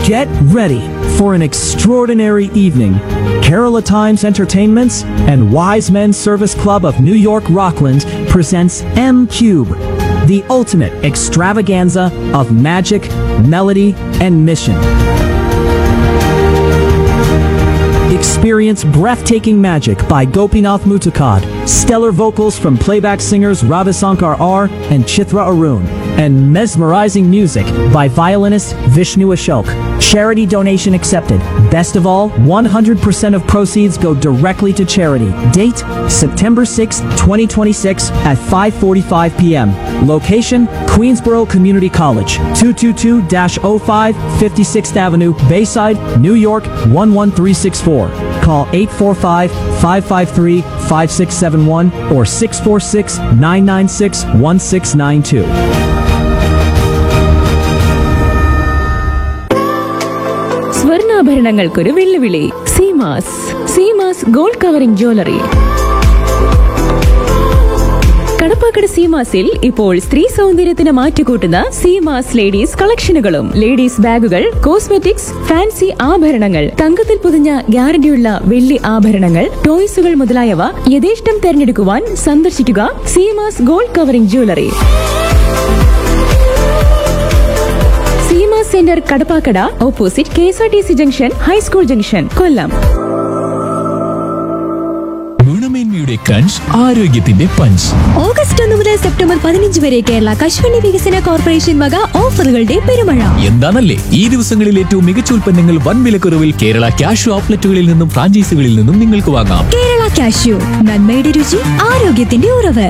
Get ready for an extraordinary evening. Kerala Times Entertainments and Wise Men Service Club of New York Rockland presents M Cube, the ultimate extravaganza of magic, melody, and mission. Experience breathtaking magic by Gopinath Mutukad, stellar vocals from playback singers Ravisankar R and Chithra Arun, and mesmerizing music by violinist Vishnu Ashok. Charity donation accepted. Best of all, 100% of proceeds go directly to charity. Date September 6, 2026 at 5:45 p.m. Location Queensboro Community College, 222-05 56th Avenue, Bayside, New York 11364. Call 845-553-5671 or 646-996-1692. സ്വർണ്ണാഭരണങ്ങൾക്കൊരു വെല്ലുവിളി Seemas Seemas gold covering jewellery Kadappakada സീമാസിൽ ഇപ്പോൾ സ്ത്രീ സൗന്ദര്യത്തിന് മാറ്റുകൂട്ടുന്ന Seemas ladies കളക്ഷനുകളും ladies ബാഗുകൾ cosmetics fancy ആഭരണങ്ങൾ തങ്കത്തിൽ പൊതിഞ്ഞ ഗ്യാരണ്ടിയുള്ള വെള്ളി ആഭരണങ്ങൾ ടോയ്സുകൾ മുതലായവ യഥേഷ്ടം തെരഞ്ഞെടുക്കുവാൻ സന്ദർശിക്കുക Seemas gold covering jewellery Seema centre Kadappakada opposite K S R T C junction high school junction Kollam ഗുണമേന്മയുടെ ക്രഞ്ച് ആരോഗ്യത്തിന്റെ പഞ്ച് ഓഗസ്റ്റ് ഒന്ന് മുതൽ സെപ്റ്റംബർ പതിനഞ്ച് വരെ കേരള കശുവണ്ടി വികസന കോർപ്പറേഷൻ വക ഓഫറുകളുടെ പെരുമഴ എന്താണല്ലേ ഈ ദിവസങ്ങളിൽ ഏറ്റവും മികച്ച ഉൽപ്പന്നങ്ങൾ വൻ വിലക്കുറവിൽ കേരള ക്യാഷ് ഔട്ട്ലെറ്റുകളിൽ നിന്നും ഫ്രാഞ്ചൈസികളിൽ നിന്നും നിങ്ങൾക്ക് വാങ്ങാം കേരള കാഷ്യൂ നന്മയുടെ രുചി ആരോഗ്യത്തിന്റെ ഉറവ്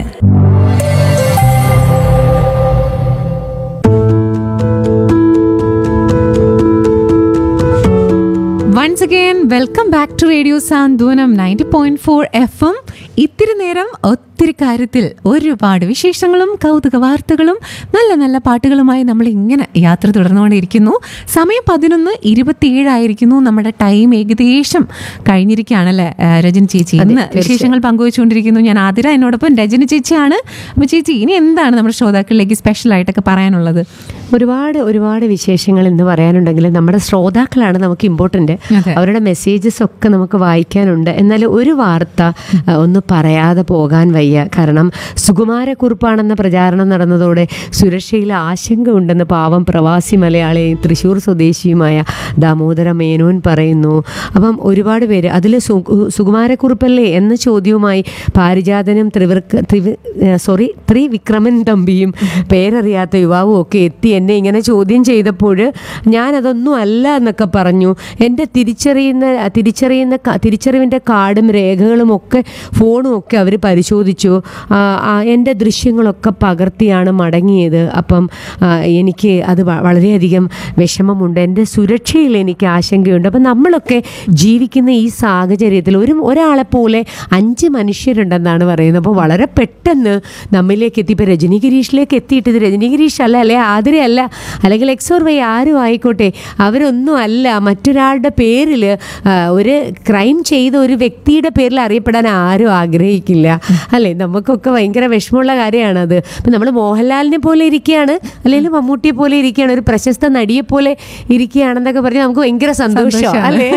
once again welcome back to radio Santhwanam ninety point four F M ഇത്തിരി നേരം ഒത്തിരി കാര്യത്തിൽ ഒരുപാട് വിശേഷങ്ങളും കൗതുക വാർത്തകളും നല്ല നല്ല പാട്ടുകളുമായി നമ്മൾ ഇങ്ങനെ യാത്ര തുടർന്നുകൊണ്ടിരിക്കുന്നു സമയം പതിനൊന്ന് ഇരുപത്തിയേഴായിരിക്കുന്നു നമ്മുടെ ടൈം ഏകദേശം കഴിഞ്ഞിരിക്കുകയാണല്ലേ ആ, രജനി ചേച്ചി ഇന്ന് വിശേഷങ്ങൾ പങ്കുവച്ചുകൊണ്ടിരിക്കുന്നു ഞാൻ ആതിര എന്നോടൊപ്പം രജനി ചേച്ചിയാണ് അപ്പോൾ ചേച്ചി ഇനി എന്താണ് നമ്മുടെ ശ്രോതാക്കളിലേക്ക് സ്പെഷ്യൽ ആയിട്ടൊക്കെ പറയാനുള്ളത് ഒരുപാട് ഒരുപാട് വിശേഷങ്ങൾ ഇന്ന് പറയാനുണ്ടെങ്കിൽ നമ്മുടെ ശ്രോതാക്കളാണ് നമുക്ക് ഇമ്പോർട്ടൻ്റ് അതെ. അവരുടെ മെസ്സേജസ് ഒക്കെ നമുക്ക് വായിക്കാനുണ്ട് എന്നാൽ ഒരു വാർത്ത ആ, ഒന്ന് പറയാതെ പോകാൻ വയ്യ കാരണം സുകുമാരക്കുറിപ്പാണെന്ന പ്രചാരണം നടന്നതോടെ സുരക്ഷയിൽ ആശങ്ക ഉണ്ടെന്ന് പാവം പ്രവാസി മലയാളിയും തൃശ്ശൂർ സ്വദേശിയുമായ ദാമോദര മേനോൻ പറയുന്നു അപ്പം ഒരുപാട് പേര് അതിൽ സുകുമാരക്കുറിപ്പല്ലേ എന്ന ചോദ്യവുമായി പാരിജാതനും ത്രിവിക്ര ത്രിവി സോറി ത്രിവിക്രമൻ തമ്പിയും പേരറിയാത്ത യുവാവും ഒക്കെ എത്തി എന്നെ ഇങ്ങനെ ചോദ്യം ചെയ്തപ്പോൾ ഞാനതൊന്നും അല്ല എന്നൊക്കെ പറഞ്ഞു എൻ്റെ തിരിച്ചറിയുന്ന തിരിച്ചറിയുന്ന ക- തിരിച്ചറിവിൻ്റെ കാർഡും രേഖകളും ഒക്കെ ഫോണും ഒക്കെ അവർ പരിശോധിച്ചു ആ, ആ, എൻ്റെ ദൃശ്യങ്ങളൊക്കെ പകർത്തിയാണ് മടങ്ങിയത് അപ്പം ആ, എനിക്ക് അത് വ- വളരെയധികം വിഷമമുണ്ട് എൻ്റെ സുരക്ഷയിൽ എനിക്ക് ആശങ്കയുണ്ട് അപ്പം നമ്മളൊക്കെ ജീവിക്കുന്ന ഈ സാഹചര്യത്തിൽ ഒരു ഒരാളെ പോലെ അഞ്ച് മനുഷ്യരുണ്ടെന്നാണ് പറയുന്നത് അപ്പോൾ വളരെ പെട്ടെന്ന് നമ്മിലേക്ക് എത്തി ഇപ്പോൾ രജനി ഗിരീഷിലേക്ക് എത്തിയിട്ട് ഇത് രജനി ഗിരീഷ് അല്ല അല്ലെ ആതിരയല്ല അല്ലെങ്കിൽ എക്സോർ വൈ ആരും ആയിക്കോട്ടെ അവരൊന്നും അല്ല മറ്റൊരാളുടെ പേരിൽ ഒരു ക്രൈം ചെയ്ത ഒരു വ്യക്തിയുടെ പേരിൽ അറിയപ്പെടാൻ ആരും ആഗ്രഹിക്കില്ല അല്ലേ നമുക്കൊക്കെ ഭയങ്കര വിഷമമുള്ള കാര്യമാണത് ഇപ്പം നമ്മൾ മോഹൻലാലിനെ പോലെ ഇരിക്കുകയാണ് അല്ലെങ്കിൽ മമ്മൂട്ടിയെ പോലെ ഇരിക്കുകയാണ് ഒരു പ്രശസ്ത നടിയെ പോലെ ഇരിക്കുകയാണെന്നൊക്കെ പറഞ്ഞാൽ നമുക്ക് ഭയങ്കര സന്തോഷം സന്തോഷമാണ്. അല്ലേ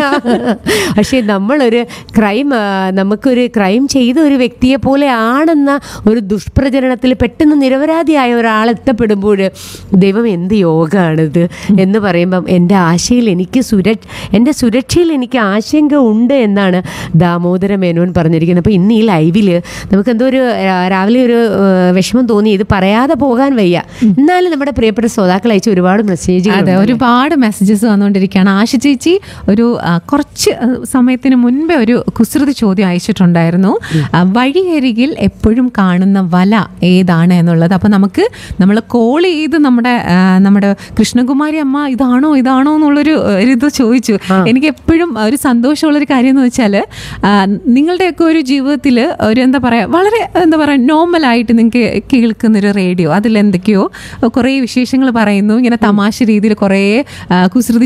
പക്ഷേ നമ്മളൊരു ക്രൈം ആ, നമുക്കൊരു ക്രൈം ചെയ്ത ഒരു വ്യക്തിയെ പോലെ ആണെന്ന ഒരു ദുഷ്പ്രചരണത്തിൽ പെട്ടെന്ന് നിരപരാധിയായ ഒരാൾ എത്തപ്പെടുമ്പോൾ ദൈവം എന്ത് യോഗമാണിത് എന്ന് പറയുമ്പം എൻ്റെ ആശയിൽ എനിക്ക് സുരക്ഷ എൻ്റെ സുരക്ഷയിൽ എനിക്ക് ആശങ്ക ഉണ്ട് എന്നാണ് ദാമോദര മേനോൻ പറഞ്ഞിരിക്കുന്നത് അപ്പോൾ ഇന്ന് ഈ ലൈവിൽ നമുക്ക് എന്തോ ഒരു ആ, രാവിലെ ഒരു ആ, വിഷമം തോന്നി ഇത് പറയാതെ പോകാൻ വയ്യ എന്നാലും നമ്മുടെ പ്രിയപ്പെട്ട ശ്രോതാക്കൾ അയച്ച ഒരുപാട് മെസ്സേജുകൾ അതെ ഒരുപാട് മെസ്സേജസ് വന്നുകൊണ്ടിരിക്കുകയാണ് ആശ ചേച്ചി ഒരു ആ, കുറച്ച് ആ, സമയത്തിന് മുൻപേ ഒരു കുസൃതി ചോദ്യം അയച്ചിട്ടുണ്ടായിരുന്നു ആ, വഴിയരികിൽ എപ്പോഴും കാണുന്ന വല ഏതാണ് എന്നുള്ളത് അപ്പം നമുക്ക് നമ്മൾ കോൾ ചെയ്ത് നമ്മുടെ ആ, നമ്മുടെ കൃഷ്ണകുമാരി അമ്മ ഇതാണോ ഇതാണോ എന്നുള്ളൊരു ഒരു ഇത് ചോദിച്ചു എനിക്ക് എപ്പോഴും ഒരു സന്തോഷമുള്ളൊരു കാര്യം എന്ന് വെച്ചാൽ നിങ്ങളുടെയൊക്കെ ഒരു ജീവിതത്തിൽ ഒരു എന്താ പറയുക വളരെ എന്താ പറയുക നോർമലായിട്ട് നിങ്ങൾക്ക് കേൾക്കുന്നൊരു റേഡിയോ അതിൽ എന്തൊക്കെയോ കുറേ വിശേഷങ്ങൾ പറയുന്നു ഇങ്ങനെ തമാശ രീതിയിൽ കുറേ ആ, കുസൃതി